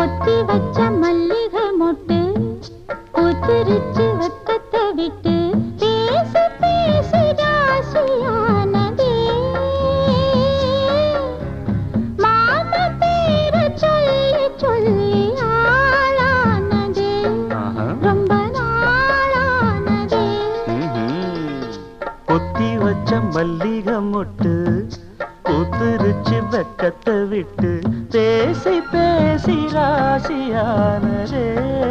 பொத்தி வச்ச மல்லிகை மொட்டு பூத்திருச்சு வெக்கத்தை விட்டு பேசி பேசி ராசியானதே மாம பேர சொல்லி சொல்லி ஆளானதே ஆஹா. ரொம்ப நாளானதே ம்ஹும். பொத்தி வச்ச மல்லிகை மொட்டு பூத்துருச்சு வெக்கத்தை விட்டு பேசி பேசி ராசியானதே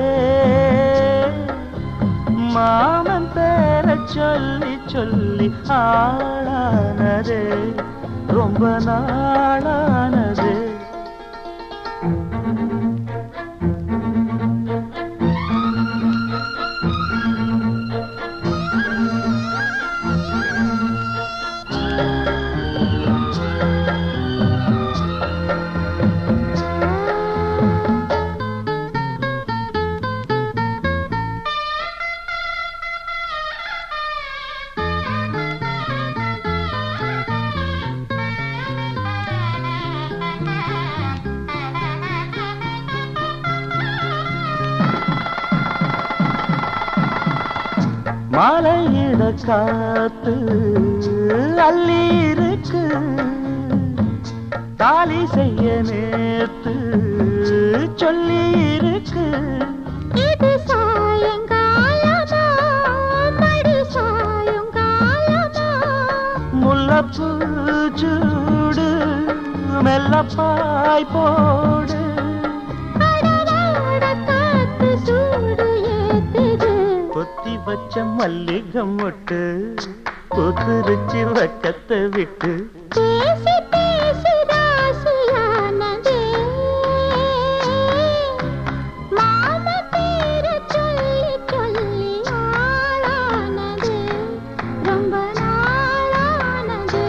மாமன் பேர சொல்லி சொல்லி ஆளானதே ரொம்ப நாளானதே மாலையிட காத்து அள்ளி இருக்கு தாலி செய்ய நேத்து சொல்லி இருக்கு இது சாயங்காலமா மடி சாயங்காலமா முல்லப்பூ சூடு மெல்லப்பாய் போடு அடராட காத்து சூடு ஏத்துது கொத்தி வச்ச மல்லிகை மொட்டு கொத்துருச்சு வக்கத்தை விட்டு பேசி பேசி ராசியானதே மாம பேர சொல்லி சொல்லி ஆளானது ரொம்ப நாளானது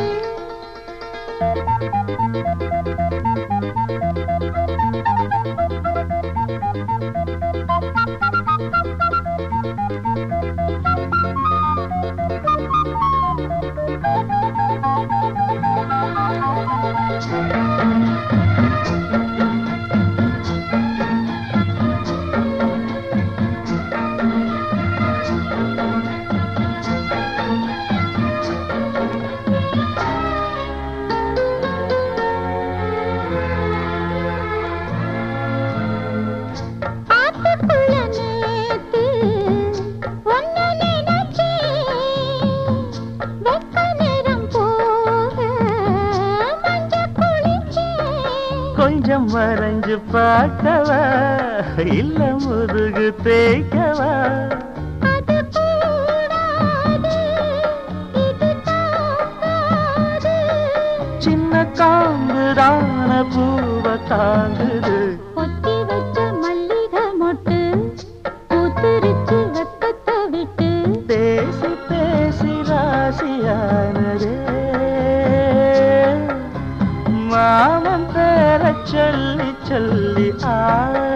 ஆத்துக்குள்ள நேத்து ஒன்னு நினைச்சேன் வெக்க நேரம் போக மஞ்ச குளிச்சேன் கொஞ்சம் மறைஞ்சு பார்க்கவா இல்ல முதுகு தேய்க்கவா அது கூடாது இது தாங்காது சின்ன காம்புதான பூவ தாங்குது பொத்தி வச்ச மல்லிகை மொட்டு பூத்திருச்சு வெக்கத்தை விட்டு பேசி பேசி ராசியானதே மாமன் பேர சொல்லி சொல்லி ஆ